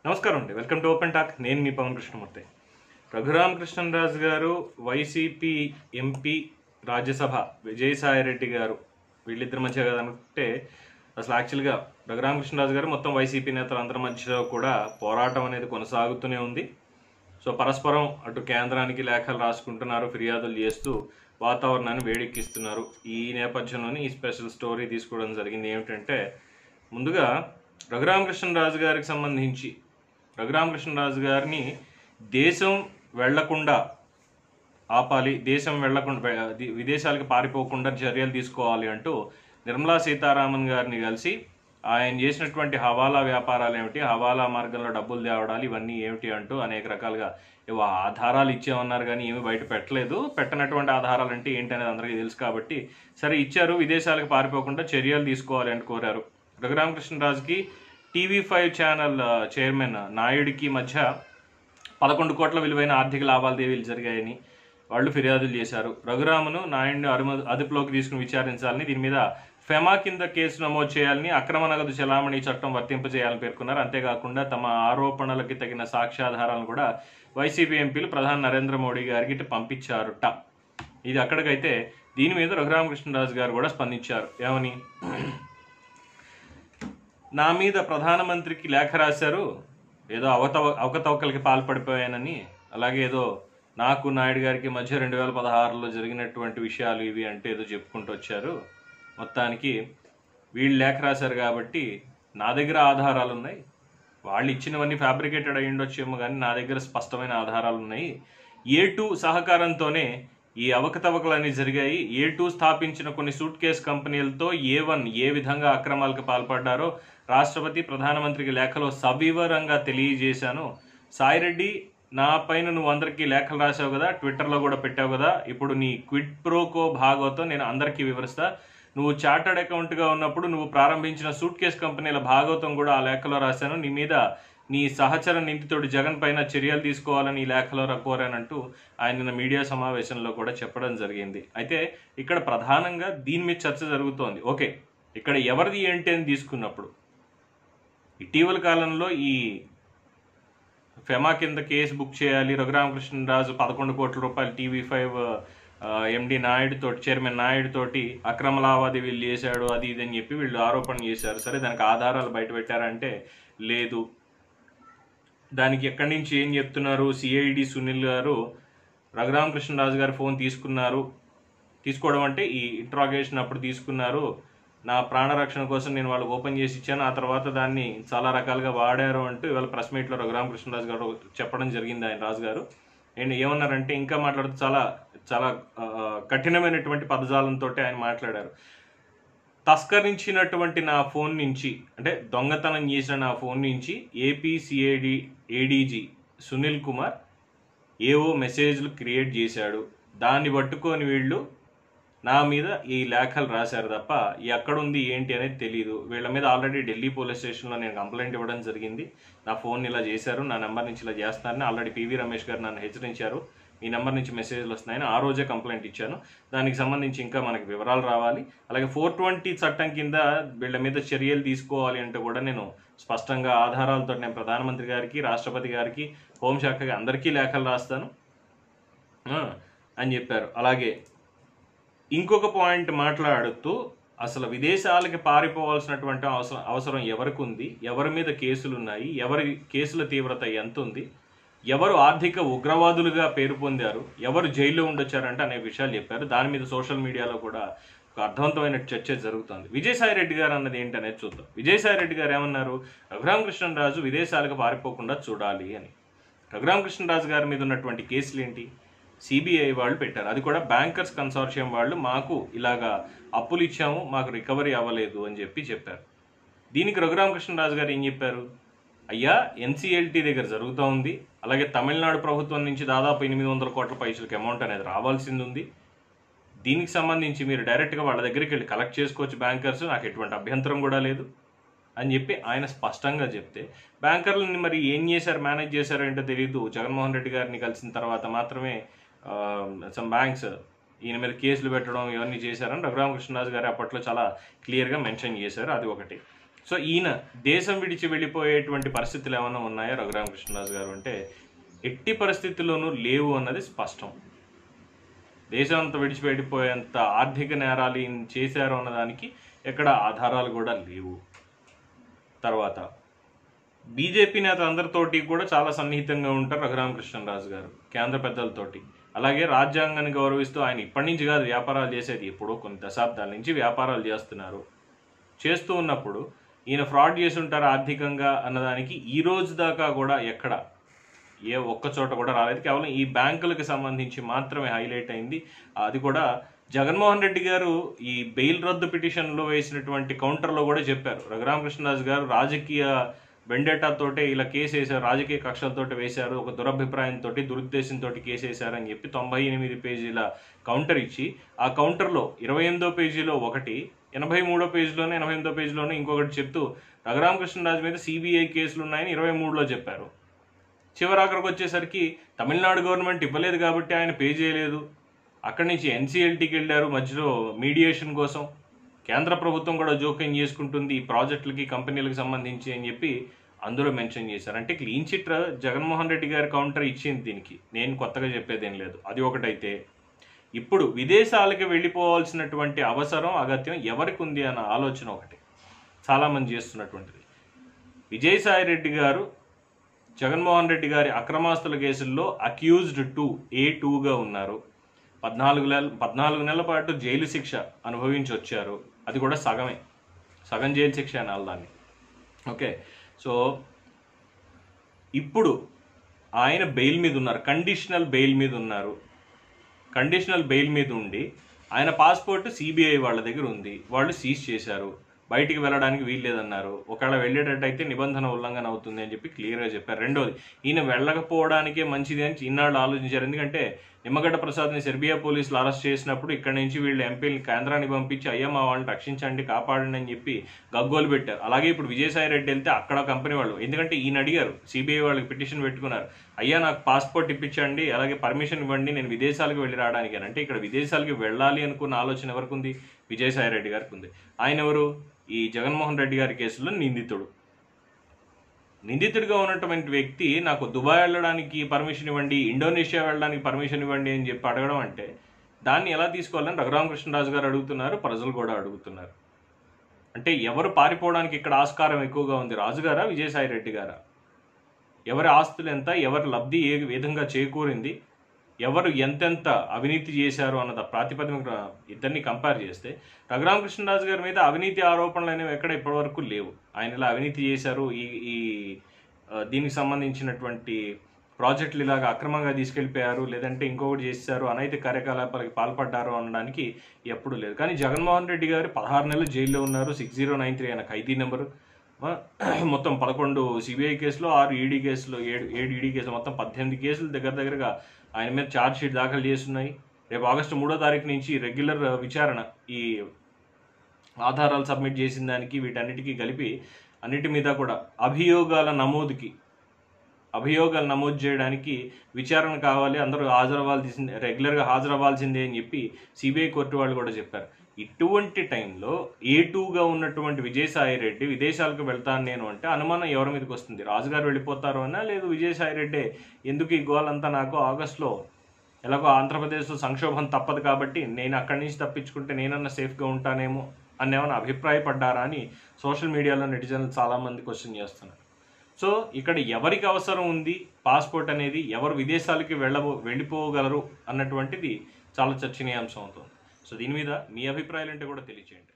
నమస్కారం అండి welcome to open talk నేను మీ పవన్ కృష్ణమూర్తి రఘురామకృష్ణరాజు గారు వైసీపీ ఎంపీ రాజ్యసభ విజయసాయి రెడ్డి గారు వీళ్ళిద్దరి మధ్య కదా అనుకుంటే అసలు యాక్చువల్గా రఘురామకృష్ణరాజు గారు మొత్తం వైసీపీ నేతలు అందరి మధ్యలో కూడా పోరాటం అనేది కొనసాగుతూనే ఉంది సో పరస్పరం అటు కేంద్రానికి లేఖలు రాసుకుంటున్నారు ఫిర్యాదులు చేస్తూ వాతావరణాన్ని వేడెక్కిస్తున్నారు ఈ నేపథ్యంలోనే ఈ స్పెషల్ స్టోరీ తీసుకోవడం జరిగింది ఏమిటంటే ముందుగా రఘురామకృష్ణరాజు గారికి సంబంధించి రఘురామకృష్ణరాజు గారిని దేశం వెళ్లకుండా ఆపాలి దేశం వెళ్లకుండా వె- విదేశాలకు పారిపోకుండా చర్యలు తీసుకోవాలి అంటూ నిర్మలా సీతారామన్ గారిని కలిసి ఆయన చేసినటువంటి హవాలా వ్యాపారాలు ఏమిటి హవాలా మార్గంలో డబ్బులు తేవడాలు ఇవన్నీ ఏమిటి అంటూ అనేక రకాలుగా ఇవి ఆధారాలు ఇచ్చామన్నారు కానీ ఏమీ బయట పెట్టలేదు పెట్టనటువంటి ఆధారాలు అంటే ఏంటి అనేది అందరికీ తెలుసు కాబట్టి సరే ఇచ్చారు విదేశాలకు పారిపోకుండా చర్యలు తీసుకోవాలి అని కోరారు రఘురామకృష్ణరాజుకి టీవీ ఫైవ్ ఛానల్ ఆ, చైర్మన్ నాయుడికి మధ్య పదకొండు కోట్ల విలువైన ఆర్థిక లావాదేవీలు జరిగాయని వాళ్ళు ఫిర్యాదులు చేశారు రఘురామును నాయుడిని అరుమ అదుపులోకి తీసుకుని విచారించాలని దీని మీద ఫెమా కింద కేసు నమోదు చేయాలని అక్రమ నగదు చెలామణి చట్టం వర్తింపజేయాలని పేర్కొన్నారు అంతేకాకుండా తమ ఆరోపణలకి తగిన సాక్ష్యాధారాలను కూడా వైసీపీ ఎంపీలు ప్రధాని నరేంద్ర మోడీ గారికి ఇటు పంపించారుట ఇది అక్కడికైతే దీని మీద రఘురామకృష్ణరాజు గారు కూడా స్పందించారు ఏమని నా మీద ప్రధానమంత్రికి లేఖ రాశారు ఏదో అవతవ అవకతవకలకి పాల్పడిపోయానని అలాగే ఏదో నాకు నాయుడు గారికి మధ్య రెండు వేల పదహారులో జరిగినటువంటి విషయాలు ఇవి అంటే ఏదో చెప్పుకుంటూ వచ్చారు మొత్తానికి వీళ్ళు లేఖ రాశారు కాబట్టి నా దగ్గర ఆధారాలు ఉన్నాయి వాళ్ళు ఇచ్చినవన్నీ ఫ్యాబ్రికేటెడ్ అయి ఉండొచ్చేమో కానీ నా దగ్గర స్పష్టమైన ఆధారాలు ఉన్నాయి ఏ టూ సహకారంతోనే ఈ అవకతవకలన్నీ జరిగాయి ఏ టూ స్థాపించిన కొన్ని సూట్ కేస్ కంపెనీలతో ఏ వన్ ఏ విధంగా అక్రమాలకు పాల్పడ్డారో రాష్ట్రపతి ప్రధానమంత్రికి లేఖలో సవివరంగా తెలియజేశాను సాయిరెడ్డి నా పైన నువ్వు అందరికీ లేఖలు రాసావు కదా ట్విట్టర్లో కూడా పెట్టావు కదా ఇప్పుడు నీ క్విడ్ ప్రోకో భాగవతం నేను అందరికీ వివరిస్తా నువ్వు చార్టర్డ్ అకౌంట్గా ఉన్నప్పుడు నువ్వు ప్రారంభించిన సూట్ కేస్ కంపెనీల భాగవతం కూడా ఆ లేఖలో రాశాను నీ మీద నీ సహచర నిందితుడు జగన్ పైన చర్యలు తీసుకోవాలని ఈ లేఖలో రా- కోరానంటూ ఆయన నిన్న మీడియా సమావేశంలో కూడా చెప్పడం జరిగింది అయితే ఇక్కడ ప్రధానంగా దీని మీద చర్చ జరుగుతోంది ఓకే ఇక్కడ ఎవరిది ఏంటి అని తీసుకున్నప్పుడు ఇటీవల కాలంలో ఈ ఫెమా కింద కేసు బుక్ చేయాలి రఘురామకృష్ణరాజు పదకొండు కోట్ల రూపాయలు టీవీ ఫైవ్ ఎండి నాయుడు తోటి చైర్మన్ నాయుడు తోటి అక్రమ లావాదేవీలు చేశాడు అది ఇది అని చెప్పి వీళ్ళు ఆరోపణ చేశారు సరే దానికి ఆధారాలు బయట పెట్టారంటే లేదు దానికి ఎక్కడి నుంచి ఏం చెప్తున్నారు సిఐడి సునీల్ గారు రఘురామకృష్ణరాజు గారు ఫోన్ తీసుకున్నారు తీసుకోవడం అంటే ఈ ఇంట్రాగేషన్ అప్పుడు తీసుకున్నారు నా ప్రాణరక్షణ కోసం నేను వాళ్ళకి ఓపెన్ చేసి ఇచ్చాను ఆ తర్వాత దాన్ని చాలా రకాలుగా వాడారు అంటూ ఇవాళ ప్రెస్ మీట్లో రఘురామకృష్ణరాజు గారు చెప్పడం జరిగింది ఆయన రాజు గారు నేను ఏమన్నారంటే ఇంకా మాట్లాడుతూ చాలా చాలా ఆ, కఠినమైనటువంటి పదజాలంతో ఆయన మాట్లాడారు తస్కరించినటువంటి నా ఫోన్ నుంచి అంటే దొంగతనం చేసిన నా ఫోన్ నుంచి ఏపీసీఏడి ఏడీజీ సునీల్ కుమార్ ఏవో మెసేజ్లు క్రియేట్ చేశాడు దాన్ని పట్టుకొని వీళ్ళు నా మీద ఈ లేఖలు రాశారు తప్ప ఎక్కడుంది ఏంటి అనేది తెలియదు వీళ్ళ మీద ఆల్రెడీ ఢిల్లీ పోలీస్ స్టేషన్లో నేను కంప్లైంట్ ఇవ్వడం జరిగింది నా ఫోన్ ఇలా చేశారు నా నెంబర్ నుంచి ఇలా చేస్తున్నారని ఆల్రెడీ పివి రమేష్ గారు నన్ను హెచ్చరించారు ఈ నెంబర్ నుంచి మెసేజ్లు వస్తున్నాయని ఆ రోజే కంప్లైంట్ ఇచ్చాను దానికి సంబంధించి ఇంకా మనకి వివరాలు రావాలి అలాగే ఫోర్ ట్వంటీ చట్టం కింద వీళ్ళ మీద చర్యలు తీసుకోవాలి అంటే కూడా నేను స్పష్టంగా ఆధారాలతో నేను ప్రధానమంత్రి గారికి రాష్ట్రపతి గారికి హోంశాఖకి అందరికీ లేఖలు రాస్తాను ఆ, అని చెప్పారు అలాగే ఇంకొక పాయింట్ మాట్లాడుతూ అసలు విదేశాలకి పారిపోవాల్సినటువంటి అవసరం అవసరం ఎవరికి ఉంది ఎవరి మీద కేసులు ఉన్నాయి ఎవరి కేసుల తీవ్రత ఎంత ఉంది ఎవరు ఆర్థిక ఉగ్రవాదులుగా పేరు పొందారు ఎవరు జైల్లో ఉండొచ్చారంటే అనే విషయాలు చెప్పారు దాని మీద సోషల్ మీడియాలో కూడా ఒక అర్థవంతమైన చర్చ జరుగుతుంది విజయసాయి రెడ్డి గారు అన్నది ఏంటనేది చూద్దాం విజయసాయి రెడ్డి గారు ఏమన్నారు రఘురామకృష్ణరాజు విదేశాలకు పారిపోకుండా చూడాలి అని రఘురామకృష్ణరాజు గారి మీద ఉన్నటువంటి కేసులు ఏంటి సిబిఐ వాళ్ళు పెట్టారు అది కూడా బ్యాంకర్స్ కన్సార్షియం వాళ్ళు మాకు ఇలాగా అప్పులు ఇచ్చాము మాకు రికవరీ అవ్వలేదు అని చెప్పి చెప్పారు దీనికి రఘురామకృష్ణరాజు గారు ఏం చెప్పారు అయ్యా ఎన్సీఎల్టీ దగ్గర జరుగుతూ ఉంది అలాగే తమిళనాడు ప్రభుత్వం నుంచి దాదాపు ఎనిమిది వందల కోట్ల పైసలకి అమౌంట్ అనేది రావాల్సింది ఉంది దీనికి సంబంధించి మీరు డైరెక్ట్గా వాళ్ళ దగ్గరికి వెళ్ళి కలెక్ట్ చేసుకోవచ్చు బ్యాంకర్స్ నాకు ఎటువంటి అభ్యంతరం కూడా లేదు అని చెప్పి ఆయన స్పష్టంగా చెప్తే బ్యాంకర్లని మరి ఏం చేశారు మేనేజ్ చేశారో ఏంటో తెలియదు జగన్మోహన్ రెడ్డి గారిని కలిసిన తర్వాత మాత్రమే సమ్ బ్యాంక్స్ ఈయన మీద కేసులు పెట్టడం ఇవన్నీ చేశారని రఘురామకృష్ణరాజు గారు అప్పట్లో చాలా క్లియర్గా మెన్షన్ చేశారు అది ఒకటి సో ఈయన దేశం విడిచి వెళ్ళిపోయేటువంటి పరిస్థితులు ఏమైనా ఉన్నాయా రఘురామకృష్ణరాజు గారు అంటే ఎట్టి పరిస్థితుల్లోనూ లేవు అన్నది స్పష్టం దేశం అంతా విడిచిపెట్టిపోయేంత ఆర్థిక నేరాలు ఈయన చేశారు అన్నదానికి ఎక్కడ ఆధారాలు కూడా లేవు తర్వాత బీజేపీ నేతలందరితోటి కూడా చాలా సన్నిహితంగా ఉంటారు రఘురామకృష్ణరాజు గారు కేంద్ర పెద్దలతోటి అలాగే రాజ్యాంగాన్ని గౌరవిస్తూ ఆయన ఇప్పటి నుంచి కాదు వ్యాపారాలు చేసేది ఎప్పుడో కొన్ని దశాబ్దాల నుంచి వ్యాపారాలు చేస్తున్నారు చేస్తూ ఉన్నప్పుడు ఈయన ఫ్రాడ్ చేసి ఉంటారు ఆర్థికంగా అన్నదానికి ఈ రోజు దాకా కూడా ఎక్కడ ఏ ఒక్క చోట కూడా రాలేదు కేవలం ఈ బ్యాంకులకు సంబంధించి మాత్రమే హైలైట్ అయింది అది కూడా జగన్మోహన్ రెడ్డి గారు ఈ బెయిల్ రద్దు పిటిషన్లో వేసినటువంటి కౌంటర్లో కూడా చెప్పారు రఘురామకృష్ణరాజు గారు రాజకీయ వెండేటాతోటే ఇలా కేసు వేశారు రాజకీయ కక్షలతోటి వేశారు ఒక దురభిప్రాయంతో దురుద్దేశంతో కేసు వేశారని చెప్పి తొంభై ఎనిమిది పేజీల కౌంటర్ ఇచ్చి ఆ కౌంటర్లో ఇరవై ఎనిమిదో పేజీలో ఒకటి ఎనభై మూడో పేజీలోనే ఎనభై ఎనిమిదో పేజీలోనే ఇంకొకటి చెప్తూ రఘురామకృష్ణరాజు మీద సిబిఐ కేసులు ఉన్నాయని ఇరవై మూడులో చెప్పారు చివరాఖరికి వచ్చేసరికి తమిళనాడు గవర్నమెంట్ ఇవ్వలేదు కాబట్టి ఆయన పే చేయలేదు అక్కడి నుంచి ఎన్సీఎల్టీకి వెళ్ళారు మధ్యలో మీడియేషన్ కోసం కేంద్ర ప్రభుత్వం కూడా జోక్యం చేసుకుంటుంది ఈ ప్రాజెక్టులకి కంపెనీలకు సంబంధించి అని చెప్పి అందులో మెన్షన్ చేశారు అంటే క్లీన్ చిట్ జగన్మోహన్ రెడ్డి గారి కౌంటర్ ఇచ్చింది దీనికి నేను కొత్తగా చెప్పేదేం లేదు అది ఒకటైతే ఇప్పుడు విదేశాలకు వెళ్ళిపోవాల్సినటువంటి అవసరం అగత్యం ఎవరికి ఉంది అన్న ఆలోచన ఒకటి చాలామంది చేస్తున్నటువంటిది విజయసాయి రెడ్డి గారు జగన్మోహన్ రెడ్డి గారి అక్రమాస్తుల కేసుల్లో అక్యూజ్డ్ టూ ఏ టూగా ఉన్నారు పద్నాలుగు నెల పద్నాలుగు నెలల పాటు జైలు శిక్ష అనుభవించి వచ్చారు అది కూడా సగమే సగం జైలు శిక్ష అనాలి దాన్ని ఓకే సో ఇప్పుడు ఆయన బెయిల్ మీద ఉన్నారు కండిషనల్ బెయిల్ మీద ఉన్నారు కండిషనల్ బెయిల్ మీద ఉండి ఆయన పాస్పోర్ట్ సిబిఐ వాళ్ళ దగ్గర ఉంది వాళ్ళు సీజ్ చేశారు బయటికి వెళ్ళడానికి వీల్లేదన్నారు ఒకవేళ వెళ్ళేటట్టయితే నిబంధన ఉల్లంఘన అవుతుంది అని చెప్పి క్లియర్గా చెప్పారు రెండోది ఈయన వెళ్ళకపోవడానికే మంచిది అని ఇన్నాళ్ళు ఆలోచించారు ఎందుకంటే నిమ్మగడ్డ ప్రసాద్ని సెర్బియా పోలీసులు అరెస్ట్ చేసినప్పుడు ఇక్కడ నుంచి వీళ్ళు ఎంపీని కేంద్రానికి పంపించి అయ్యా మా వాళ్ళని రక్షించండి కాపాడండి అని చెప్పి గగ్గోలు పెట్టారు అలాగే ఇప్పుడు విజయసాయి రెడ్డి వెళ్తే అక్కడ కంపెనీ వాళ్ళు ఎందుకంటే ఈయన అడిగారు సిబిఐ వాళ్ళకి పిటిషన్ పెట్టుకున్నారు అయ్యా నాకు పాస్పోర్ట్ ఇప్పించండి అలాగే పర్మిషన్ ఇవ్వండి నేను విదేశాలకు వెళ్ళి రావడానికి అని అంటే ఇక్కడ విదేశాలకు వెళ్ళాలి అనుకున్న ఆలోచన ఎవరికి ఉంది విజయసాయి రెడ్డి గారికి ఉంది ఆయన ఎవరు ఈ జగన్మోహన్ రెడ్డి గారి కేసులో నిందితుడు నిందితుడిగా ఉన్నటువంటి వ్యక్తి నాకు దుబాయ్ వెళ్ళడానికి పర్మిషన్ ఇవ్వండి ఇండోనేషియా వెళ్ళడానికి పర్మిషన్ ఇవ్వండి అని చెప్పి అడగడం అంటే దాన్ని ఎలా తీసుకోవాలని రఘురామకృష్ణరాజు గారు అడుగుతున్నారు ప్రజలు కూడా అడుగుతున్నారు అంటే ఎవరు పారిపోవడానికి ఇక్కడ ఆస్కారం ఎక్కువగా ఉంది రాజుగారా విజయసాయి రెడ్డి గారా ఎవరి ఆస్తులు ఎంత ఎవరి లబ్ధి ఏ విధంగా చేకూరింది ఎవరు ఎంతెంత అవినీతి చేశారు అన్నద ప్రాతిపదిక ఇద్దరిని కంపేర్ చేస్తే రఘురామకృష్ణరాజు గారి మీద అవినీతి ఆరోపణలు అనేవి ఎక్కడ ఇప్పటివరకు లేవు ఆయన ఇలా అవినీతి చేశారు ఈ ఈ ఆ, దీనికి సంబంధించినటువంటి ప్రాజెక్టులు ఇలాగ అక్రమంగా తీసుకెళ్ళిపోయారు లేదంటే ఇంకొకటి చేశారు అనైతిక కార్యకలాపాలకు పాల్పడ్డారు అనడానికి ఎప్పుడు లేదు కానీ జగన్మోహన్ రెడ్డి గారు పదహారు నెలలు జైల్లో ఉన్నారు సిక్స్ జీరో నైన్ త్రీ అనే ఖైదీ నెంబరు ఆ, మొత్తం పదకొండు సిబిఐ కేసులు ఆరు ఈడీ కేసులు ఏడు ఏడు ఈడీ కేసులు మొత్తం పద్దెనిమిది కేసులు దగ్గర దగ్గరగా ఆయన మీద ఛార్జ్ షీట్ దాఖలు చేస్తున్నాయి రేపు ఆగస్టు మూడో తారీఖు నుంచి రెగ్యులర్ విచారణ ఈ ఆధారాలు సబ్మిట్ చేసిన దానికి వీటన్నిటికీ కలిపి అన్నిటి మీద కూడా అభియోగాల నమోదుకి అభియోగాలు నమోదు చేయడానికి విచారణ కావాలి అందరూ హాజరవ్వాల్సిందే రెగ్యులర్గా హాజరవ్వాల్సిందే అని చెప్పి సిబిఐ కోర్టు వాళ్ళు కూడా చెప్పారు ఇటువంటి టైంలో ఏ టూగా ఉన్నటువంటి విజయసాయి రెడ్డి విదేశాలకు వెళ్తాను నేను అంటే అనుమానం ఎవరి మీదకి వస్తుంది రాజుగారు వెళ్ళిపోతారు అన్నా లేదు విజయసాయి రెడ్డి ఎందుకు ఈ గోలంతా నాకు ఆగస్టులో ఎలాగో ఆంధ్రప్రదేశ్లో సంక్షోభం తప్పదు కాబట్టి నేను అక్కడి నుంచి తప్పించుకుంటే నేనన్నా సేఫ్గా ఉంటానేమో అని ఏమైనా అభిప్రాయపడ్డారా అని సోషల్ మీడియాలో నెటిజన్లు చాలామంది క్వశ్చన్ చేస్తున్నారు సో ఇక్కడ ఎవరికి అవసరం ఉంది పాస్పోర్ట్ అనేది ఎవరు విదేశాలకి వెళ్ళబో వెళ్ళిపోగలరు అన్నటువంటిది చాలా చర్చనీయాంశం అవుతుంది సో దీని మీద మీ అభిప్రాయాలు అంటే కూడా తెలియచేయండి